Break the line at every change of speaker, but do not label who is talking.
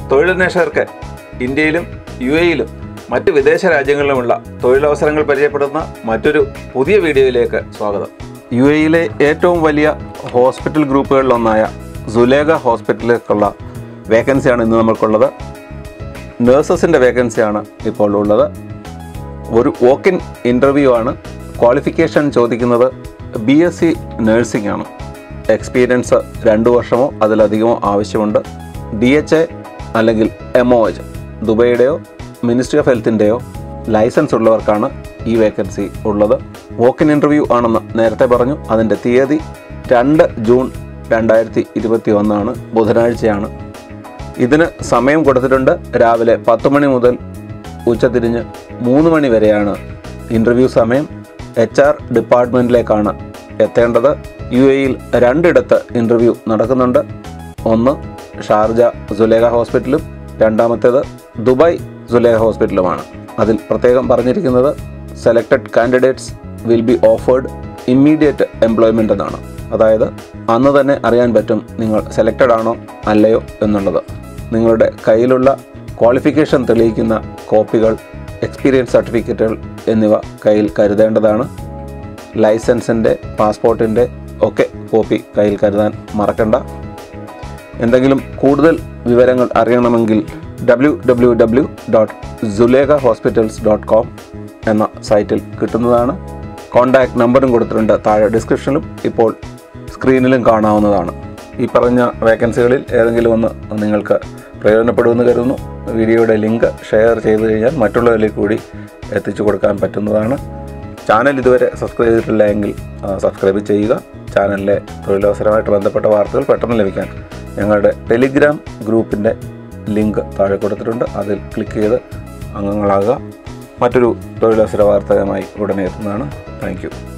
തൊഴിലന്വേഷകർക്ക് ഇന്ത്യയിലും യു എയിലും മറ്റ് വിദേശ രാജ്യങ്ങളിലുമുള്ള തൊഴിലവസരങ്ങൾ പരിചയപ്പെടുന്ന മറ്റൊരു പുതിയ വീഡിയോയിലേക്ക് സ്വാഗതം യു എയിലെ ഏറ്റവും വലിയ ഹോസ്പിറ്റൽ ഗ്രൂപ്പുകളിലൊന്നായ സുലേഖ ഹോസ്പിറ്റലിലേക്കുള്ള വേക്കൻസിയാണ് ഇന്ന് നമ്മൾക്കുള്ളത് നേഴ്സസിൻ്റെ വേക്കൻസിയാണ് ഇപ്പോൾ ഉള്ളത് ഒരു വോക്കിൻ ഇൻ്റർവ്യൂ ആണ് ക്വാളിഫിക്കേഷൻ ചോദിക്കുന്നത് ബി എസ് സി നഴ്സിംഗ് ആണ് എക്സ്പീരിയൻസ് രണ്ട് വർഷമോ അതിലധികമോ ആവശ്യമുണ്ട് ഡി എച്ച് എ അല്ലെങ്കിൽ എം ഒ എച്ച് ദുബൈയുടെയോ മിനിസ്ട്രി ഓഫ് ഹെൽത്തിൻ്റെയോ ലൈസൻസ് ഉള്ളവർക്കാണ് ഈ വേക്കൻസി ഉള്ളത് വോക്കിൻ ഇൻ്റർവ്യൂ ആണെന്ന് നേരത്തെ പറഞ്ഞു അതിൻ്റെ തീയതി രണ്ട് ജൂൺ രണ്ടായിരത്തി ഇരുപത്തി ഒന്നാണ് ബുധനാഴ്ചയാണ് ഇതിന് സമയം കൊടുത്തിട്ടുണ്ട് രാവിലെ പത്ത് മണി മുതൽ ഉച്ചതിരിഞ്ഞ് മൂന്ന് മണി വരെയാണ് ഇൻ്റർവ്യൂ സമയം എച്ച് ആർ ഡിപ്പാർട്ട്മെൻറ്റിലേക്കാണ് എത്തേണ്ടത് യു എയിൽ രണ്ടിടത്ത് ഇൻ്റർവ്യൂ നടക്കുന്നുണ്ട് ഒന്ന് ഷാർജ സുലേഖ ഹോസ്പിറ്റലും രണ്ടാമത്തേത് ദുബായ് സുലേഖ ഹോസ്പിറ്റലുമാണ് അതിൽ പ്രത്യേകം പറഞ്ഞിരിക്കുന്നത് selected candidates will be offered immediate employment എന്നാണ് അതായത് അന്ന് തന്നെ അറിയാൻ പറ്റും നിങ്ങൾ സെലക്റ്റഡ് ആണോ അല്ലയോ എന്നുള്ളത് നിങ്ങളുടെ കയ്യിലുള്ള ക്വാളിഫിക്കേഷൻ തെളിയിക്കുന്ന കോപ്പികൾ എക്സ്പീരിയൻസ് സർട്ടിഫിക്കറ്റുകൾ എന്നിവ കയ്യിൽ കരുതേണ്ടതാണ് ലൈസൻസിൻ്റെ പാസ്പോർട്ടിൻ്റെ ഒക്കെ കോപ്പി കയ്യിൽ കരുതാൻ മറക്കണ്ട എന്തെങ്കിലും കൂടുതൽ വിവരങ്ങൾ അറിയണമെങ്കിൽ W W W dot Sulekha hospitals dot com എന്ന സൈറ്റിൽ കിട്ടുന്നതാണ് കോൺടാക്ട് നമ്പറും കൊടുത്തിട്ടുണ്ട് താഴെ ഡിസ്ക്രിപ്ഷനിലും ഇപ്പോൾ സ്ക്രീനിലും കാണാവുന്നതാണ് ഈ പറഞ്ഞ വേക്കൻസികളിൽ ഏതെങ്കിലും ഒന്ന് നിങ്ങൾക്ക് പ്രയോജനപ്പെടുമെന്ന് കരുതുന്നു വീഡിയോയുടെ ലിങ്ക് ഷെയർ ചെയ്തു കഴിഞ്ഞാൽ മറ്റുള്ളവരിലേക്ക് കൂടി എത്തിച്ചു കൊടുക്കാൻ പറ്റുന്നതാണ് ചാനൽ ഇതുവരെ സബ്സ്ക്രൈബ് ചെയ്തിട്ടില്ല എങ്കിൽ ആ, സബ്സ്ക്രൈബ് ചെയ്യുക ചാനലിലെ തൊഴിലവസരമായിട്ട് ബന്ധപ്പെട്ട വാർത്തകൾ പെട്ടെന്ന് ലഭിക്കാൻ ഞങ്ങളുടെ ടെലിഗ്രാം ഗ്രൂപ്പിൻ്റെ ലിങ്ക് താഴെ കൊടുത്തിട്ടുണ്ട് അതിൽ ക്ലിക്ക് ചെയ്ത് അംഗങ്ങളാകുക മറ്റൊരു തൊഴിലവസര വാർത്തയുമായി ഉടനെ എത്തുന്നതാണ് താങ്ക് യു